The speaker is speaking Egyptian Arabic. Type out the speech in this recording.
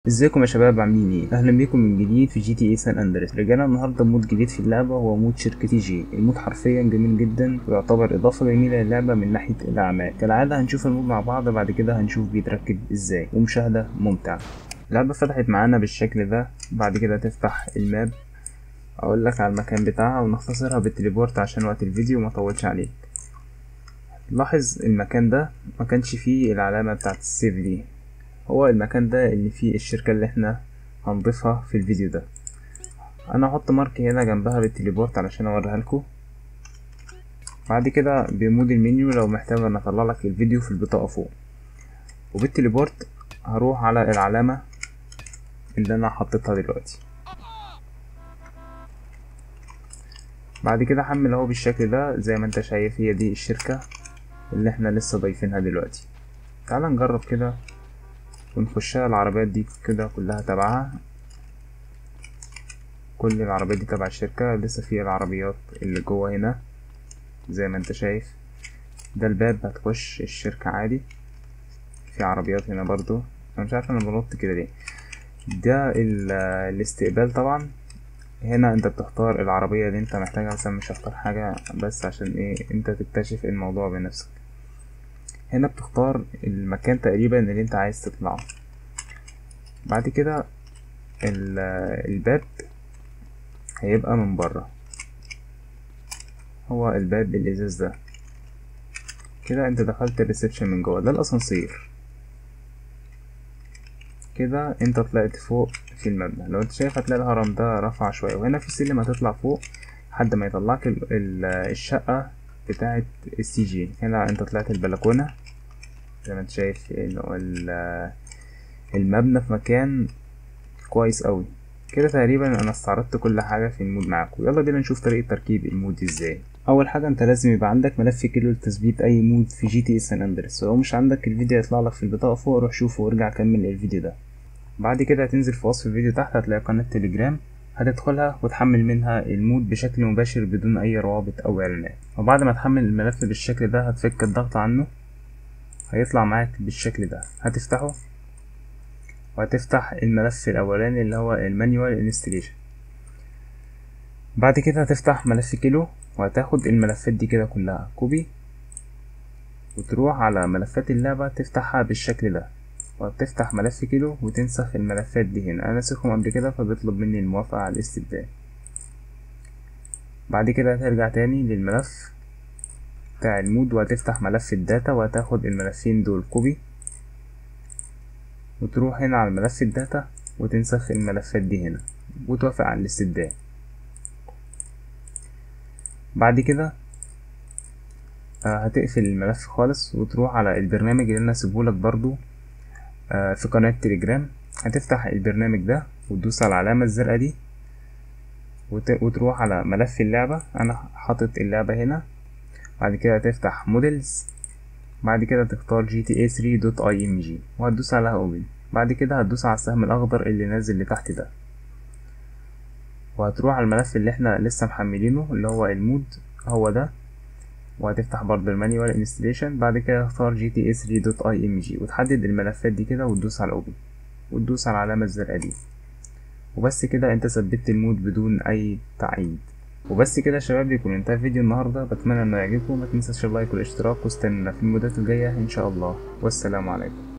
ازيكم يا شباب عاملين ايه اهلا بيكم من جديد في جي تي اي سان اندريس رجعنا النهارده مود جديد في اللعبه هو مود شركتي جي المود حرفيا جميل جدا ويعتبر اضافه جميله للعبه من ناحيه الاعمال كالعاده هنشوف المود مع بعض بعد كده هنشوف بيتركب ازاي ومشاهده ممتعه اللعبه فتحت معانا بالشكل ده بعد كده تفتح الماب اقول لك على المكان بتاعها ونختصرها بالتليبورت عشان وقت الفيديو ما اطولش عليك لاحظ المكان ده ما كانش فيه العلامه بتاعت السيف دي هو المكان ده اللي فيه الشركة اللي احنا هنضيفها في الفيديو ده انا هحط مارك هنا جنبها بالتليبورت علشان اوريها لكم بعد كده بمود المنيو لو محتاج ان اطلع لك الفيديو في البطاقة فوق وبالتليبورت هروح على العلامة اللي انا حطيتها دلوقتي بعد كده احمل اهو بالشكل ده زي ما انت شايف هي دي الشركة اللي احنا لسه ضايفينها دلوقتي تعال نجرب كده ونخشها العربيات دي كده كلها تبعها كل العربيات دي تبع الشركة لسه في العربيات اللي جوه هنا زي ما انت شايف ده الباب هتخش الشركة عادي في عربيات هنا برضو انا مش عارف انا بنط كده ليه ده الاستقبال طبعا هنا انت بتختار العربية اللي انت محتاجها مثلا مش هختار حاجة بس عشان ايه انت تكتشف الموضوع بنفسك هنا بتختار المكان تقريبا اللي انت عايز تطلعه بعد كده الباب هيبقى من بره هو الباب الازاز ده كده انت دخلت الريسبشن من جوه ده الاسانسير كده انت طلعت فوق في المبنى لو انت شايف هتلاقي الهرم ده رفع شويه وهنا في سلم هتطلع فوق لحد ما يطلعك الشقه بتاعت السي جي هنا انت طلعت البلكونه زي ما انت شايف انه المبنى في مكان كويس قوي كده تقريبا انا استعرضت كل حاجه في المود معاكم يلا بينا نشوف طريقه تركيب المود ازاي اول حاجه انت لازم يبقى عندك ملف كيلو لتثبيت اي مود في جي تي سان اندريس لو مش عندك الفيديو هيطلع لك في البطاقه فوق روح شوفه وارجع كمل الفيديو ده بعد كده هتنزل في وصف الفيديو تحت هتلاقي قناه تليجرام هتدخلها وتحمل منها المود بشكل مباشر بدون اي روابط او اعلانات وبعد ما تحمل الملف بالشكل ده هتفك الضغط عنه هيطلع معاك بالشكل ده هتفتحه وهتفتح الملف الاولاني اللي هو المانيوال انستليشن بعد كده هتفتح ملف كيلو وهتاخد الملفات دي كده كلها كوبي وتروح على ملفات اللعبة تفتحها بالشكل ده وتفتح ملف كيلو وتنسخ الملفات دي هنا انا نسخهم قبل كده فبيطلب مني الموافقة على الاستبدال بعد كده هترجع تاني للملف بتاع المود وهتفتح ملف الداتا وهتاخد الملفين دول كوبي وتروح هنا على ملف الداتا وتنسخ الملفات دي هنا وتوافق على الاستبدال بعد كده هتقفل الملف خالص وتروح على البرنامج اللي انا سيبهولك برضو في قناة تليجرام هتفتح البرنامج ده وتدوس على العلامة الزرقاء دي وتروح على ملف اللعبة انا حاطط اللعبة هنا بعد كده تفتح موديلز بعد كده تختار جي تي اي 3 دوت اي ام جي وهتدوس عليها اوبن بعد كده هتدوس على السهم الاخضر اللي نازل لتحت ده وهتروح على الملف اللي احنا لسه محملينه اللي هو المود هو ده وهتفتح برضه المانيوال انستليشن بعد كده تختار جي تي اي 3 دوت اي ام جي وتحدد الملفات دي كده وتدوس على اوبن وتدوس على العلامه الزرقاء دي وبس كده انت ثبتت المود بدون اي تعقيد وبس كده يا شباب يكون انتهى فيديو النهارده بتمنى انه يعجبكم ما تنساش اللايك والاشتراك واستنى في المودات الجايه ان شاء الله والسلام عليكم